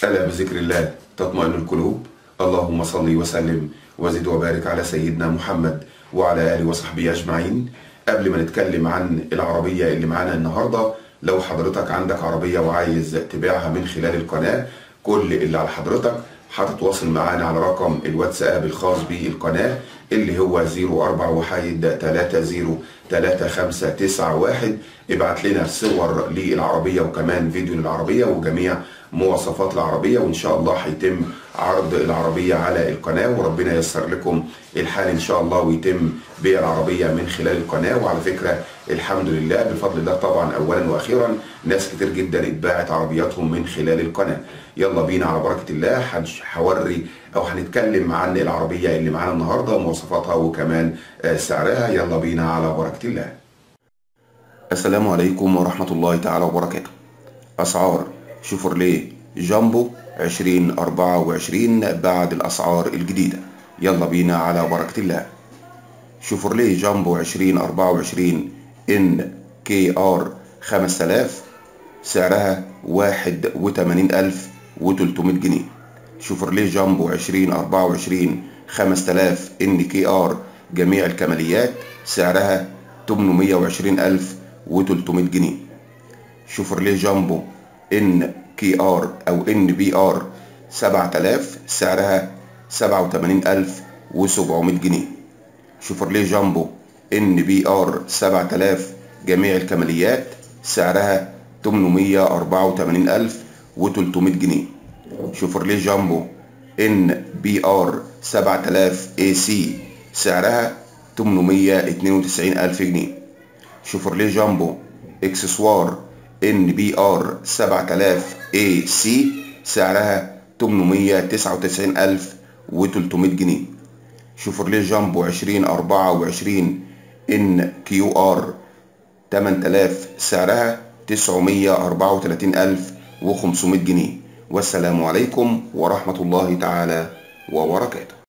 ألا بذكر الله تطمئن القلوب اللهم صل وسلم وزد وبارك على سيدنا محمد وعلى آله وصحبه أجمعين قبل ما نتكلم عن العربية اللي معانا النهاردة لو حضرتك عندك عربية وعايز تبيعها من خلال القناة كل اللي على حضرتك هتتواصل معانا على رقم الواتساب الخاص بالقناة اللي هو 04 وحيد 30 3591 ابعت لنا صور للعربية وكمان فيديو للعربية وجميع مواصفات العربية وإن شاء الله هيتم عرض العربية على القناة وربنا ييسر لكم الحال إن شاء الله ويتم بيع العربية من خلال القناة وعلى فكرة الحمد لله بفضل الله طبعا أولا وأخيرا ناس كتير جدا اتباعت عربياتهم من خلال القناة يلا بينا على بركة الله هوري أو هنتكلم عن العربية اللي معانا النهاردة مواصفاتها وكمان سعرها يلا بينا على بركة الله السلام عليكم ورحمة الله تعالى وبركاته أسعار شيفروليه جامبو 2024 بعد الأسعار الجديدة يلا بينا على بركة الله شيفروليه جامبو 2024 إن كي آر 5000 سعرها 81300 جنيه شيفروليه جامبو 2024 5000 إن كي آر جميع الكماليات سعرها 820300 جنيه شيفروليه جامبو ان كي ار او ان بي ار 7000 سعرها 87700 جنيه شيفروليه جامبو ان بي ار 7000 جميع الكماليات سعرها 884300 جنيه شيفروليه جامبو ان بي ار 7000 اي سي سعرها 892000 جنيه شيفروليه جامبو اكسسوار ان بي ار 7000 اي سي سعرها 899300 جنيه شيفروليه جامبو 2024 ان كيو ار 8000 سعرها 934500 جنيه والسلام عليكم ورحمة الله تعالى وبركاته